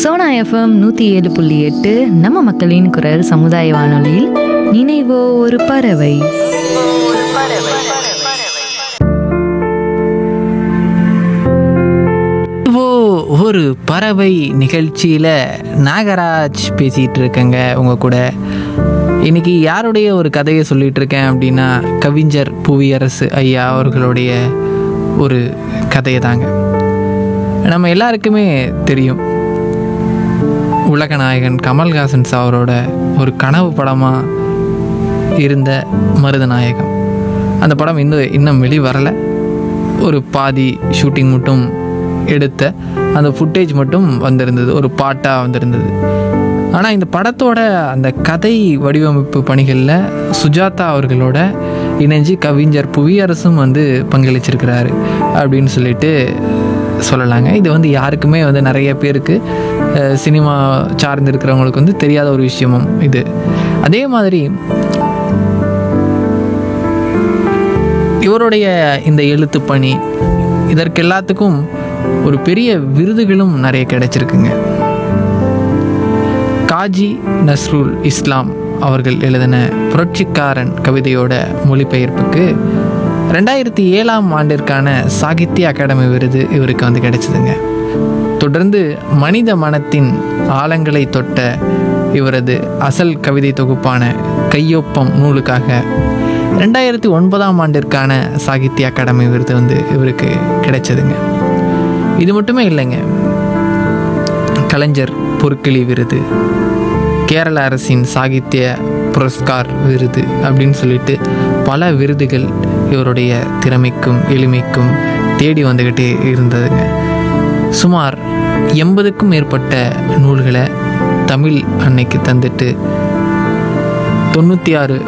Sona FM நூற்றி ஏழு புள்ளி எட்டு நம்ம மக்களின் குரல் சமுதாய வானொலியில் நினைவோ ஒரு பறவை இப்போ ஒரு பறவை நிகழ்ச்சியில் நாகராஜ் பேசிகிட்டு இருக்கேங்க உங்கள் கூட இன்னைக்கு யாருடைய ஒரு கதையை சொல்லிட்டு இருக்கேன் அப்படின்னா கவிஞர் புவியரசு ஐயா அவர்களுடைய ஒரு கதையை தாங்க நம்ம எல்லாருக்குமே தெரியும் உலகநாயகன் கமல்ஹாசன் அவரோட ஒரு கனவு படமாக இருந்த மருதநாயகம் அந்த படம் இன்னும் இன்னும் வெளி வரலை ஒரு பாதி ஷூட்டிங் மட்டும் எடுத்த அந்த ஃபுட்டேஜ் மட்டும் வந்திருந்தது ஒரு பாட்டாக வந்திருந்தது ஆனால் இந்த படத்தோட அந்த கதை வடிவமைப்பு பணிகளில் சுஜாதா அவர்களோட இணைஞ்சு கவிஞர் புவியரசும் வந்து பங்களிச்சிருக்கிறாரு அப்படின்னு சொல்லிட்டு சொல்லலாங்க இது வந்து யாருக்குமே வந்து நிறைய பேருக்கு அஹ், சினிமா சார்ந்து இருக்கிறவங்களுக்கு வந்து தெரியாத ஒரு விஷயமும் இது அதே மாதிரி இவருடைய இந்த எழுத்து பணி இதற்கு எல்லாத்துக்கும் ஒரு பெரிய விருதுகளும் நிறைய கிடைச்சிருக்குங்க காஜி நஸ்ருல் இஸ்லாம் அவர்கள் எழுதின புரட்சிக்காரன் கவிதையோட மொழிபெயர்ப்புக்கு ரெண்டாயிரத்தி ஏழாம் ஆண்டிற்கான சாகித்ய அகாடமி விருது இவருக்கு வந்து கிடைச்சதுங்க தொடர்ந்து மனித மனத்தின் ஆழங்களை தொட்ட இவரது அசல் கவிதை தொகுப்பான கையொப்பம் நூலுக்காக ரெண்டாயிரத்தி ஒன்பதாம் ஆண்டிற்கான சாகித்ய அகாடமி விருது வந்து இவருக்கு கிடைச்சதுங்க இது மட்டுமே இல்லைங்க கலைஞர் பொற்கிளி விருது கேரள அரசின் சாகித்ய புரஸ்கார் விருது அப்படின்னு சொல்லிட்டு பல விருதுகள் இவருடைய திறமைக்கும் எளிமைக்கும் தேடி வந்துக்கிட்டே இருந்ததுங்க சுமார் எண்பதுக்கும் மேற்பட்ட நூல்களை தமிழ் அன்னைக்கு தந்துட்டு தொண்ணூற்றி ஆறு